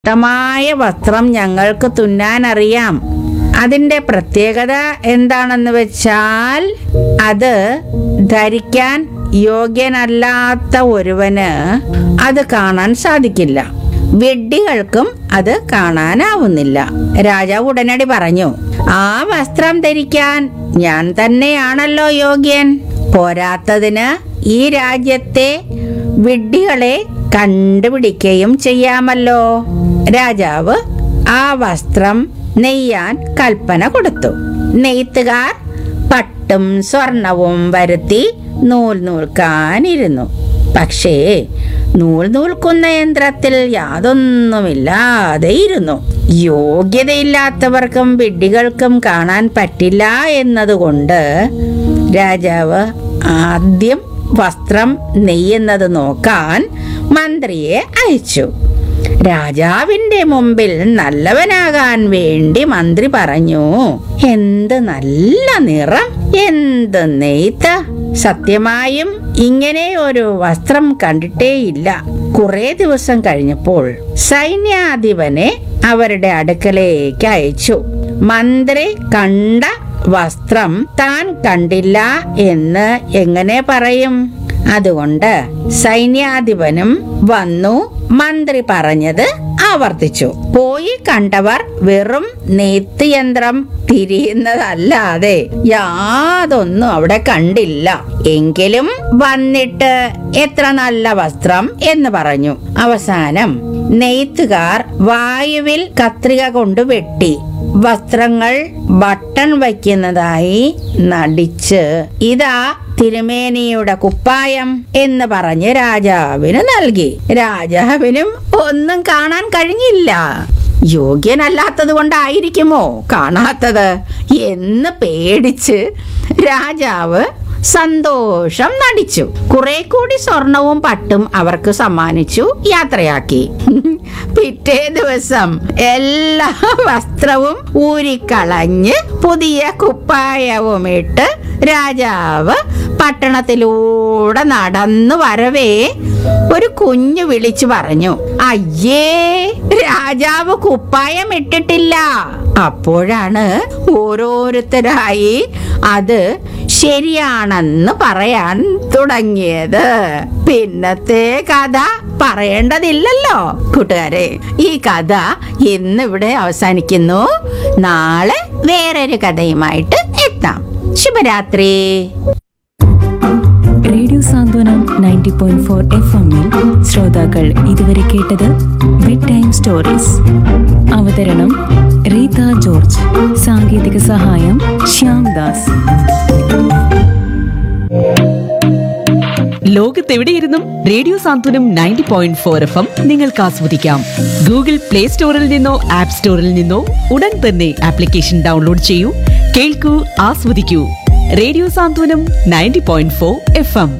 ഇഷ്ടമായ വസ്ത്രം ഞങ്ങൾക്ക് തുന്നാൻ അറിയാം അതിന്റെ പ്രത്യേകത എന്താണെന്ന് വെച്ചാൽ അത് ധരിക്കാൻ യോഗ്യനല്ലാത്ത ഒരുവന് അത് കാണാൻ സാധിക്കില്ല വിഡ്ഢികൾക്കും അത് കാണാനാവുന്നില്ല രാജാവ് ഉടനടി പറഞ്ഞു ആ വസ്ത്രം ധരിക്കാൻ ഞാൻ തന്നെയാണല്ലോ യോഗ്യൻ പോരാത്തതിന് ഈ രാജ്യത്തെ വിഡ്ഢികളെ കണ്ടുപിടിക്കുകയും ചെയ്യാമല്ലോ രാജാവ് ആ വസ്ത്രം നെയ്യാൻ കൽപ്പന കൊടുത്തു നെയ്ത്തുകാർ പട്ടും സ്വർണവും വരുത്തി നൂൽ നൂൽക്കാനിരുന്നു പക്ഷേ നൂൽ നൂൽക്കുന്ന യന്ത്രത്തിൽ യാതൊന്നുമില്ലാതെ ഇരുന്നു യോഗ്യതയില്ലാത്തവർക്കും വിഡ്ഢികൾക്കും കാണാൻ പറ്റില്ല എന്നതുകൊണ്ട് രാജാവ് ആദ്യം വസ്ത്രം നെയ്യുന്നത് നോക്കാൻ മന്ത്രിയെ അയച്ചു രാജാവിന്റെ മുമ്പിൽ നല്ലവനാകാൻ വേണ്ടി മന്ത്രി പറഞ്ഞു എന്ത് നല്ല നിറം എന്ത് നെയ്ത്ത് സത്യമായും ഇങ്ങനെ ഒരു വസ്ത്രം കണ്ടിട്ടേയില്ല കുറെ ദിവസം കഴിഞ്ഞപ്പോൾ സൈന്യാധിപനെ അവരുടെ അടുക്കലേക്ക് അയച്ചു മന്ത്രി കണ്ട വസ്ത്രം താൻ കണ്ടില്ല എന്ന് എങ്ങനെ പറയും അതുകൊണ്ട് സൈന്യാധിപനും വന്നു മന്ത്രി പറഞ്ഞത് ആവർത്തിച്ചു പോയി കണ്ടവർ വെറും നെയ്ത്ത് യന്ത്രം തിരിയുന്നതല്ലാതെ യാതൊന്നും അവിടെ കണ്ടില്ല എങ്കിലും വന്നിട്ട് എത്ര നല്ല വസ്ത്രം എന്ന് പറഞ്ഞു അവസാനം നെയ്ത്തുകാർ വായുവിൽ കത്രിക കൊണ്ട് വെട്ടി വസ്ത്രങ്ങൾ ബട്ടൺ വയ്ക്കുന്നതായി നടിച്ച് ഇതാ തിരുമേനിയുടെ കുപ്പായം എന്ന് പറഞ്ഞ് രാജാവിന് നൽകി രാജാവിനും ഒന്നും കാണാൻ കഴിഞ്ഞില്ല യോഗ്യനല്ലാത്തത് കൊണ്ടായിരിക്കുമോ കാണാത്തത് എന്ന് പേടിച്ച് രാജാവ് സന്തോഷം നടിച്ചു കുറെ കൂടി സ്വർണവും പട്ടും അവർക്ക് സമ്മാനിച്ചു യാത്രയാക്കി പിറ്റേ ദിവസം എല്ലാ വസ്ത്രവും ഊരിക്കളഞ്ഞ് പുതിയ കുപ്പായവും ഇട്ട് രാജാവ് പട്ടണത്തിലൂടെ നടന്നു വരവേ ഒരു കുഞ്ഞു വിളിച്ചു പറഞ്ഞു അയ്യേ രാജാവ് കുപ്പായം ഇട്ടിട്ടില്ല അപ്പോഴാണ് ഓരോരുത്തരായി അത് ശരിയാണെന്ന് പറയാൻ തുടങ്ങിയത് പിന്നത്തെ കഥ പറയേണ്ടതില്ലല്ലോ കൂട്ടുകാരെ ഈ കഥ ഇന്നിവിടെ അവസാനിക്കുന്നു നാളെ വേറൊരു കഥയുമായിട്ട് എത്താം ശുഭരാത്രി radio Santhwanam ninety point four F എമ്മിൽ ശ്രോതാക്കൾ ഇതുവരെ കേട്ടത് ബെഡ് ടൈം സ്റ്റോറീസ് അവതരണം റീത ജോർജ് സാങ്കേതിക സഹായം ശ്യാം ദാസ് ലോകത്തെവിടെയിരുന്നും radio Santhwanam ninety point four F M നിങ്ങൾക്ക് ആസ്വദിക്കാം ഗൂഗിൾ പ്ലേ സ്റ്റോറിൽ നിന്നോ ആപ്പ് സ്റ്റോറിൽ നിന്നോ ഉടൻ തന്നെ ആപ്ലിക്കേഷൻ ഡൗൺലോഡ് ചെയ്യൂ കേൾക്കൂ ആസ്വദിക്കൂ radio Santhwanam ninety point four F M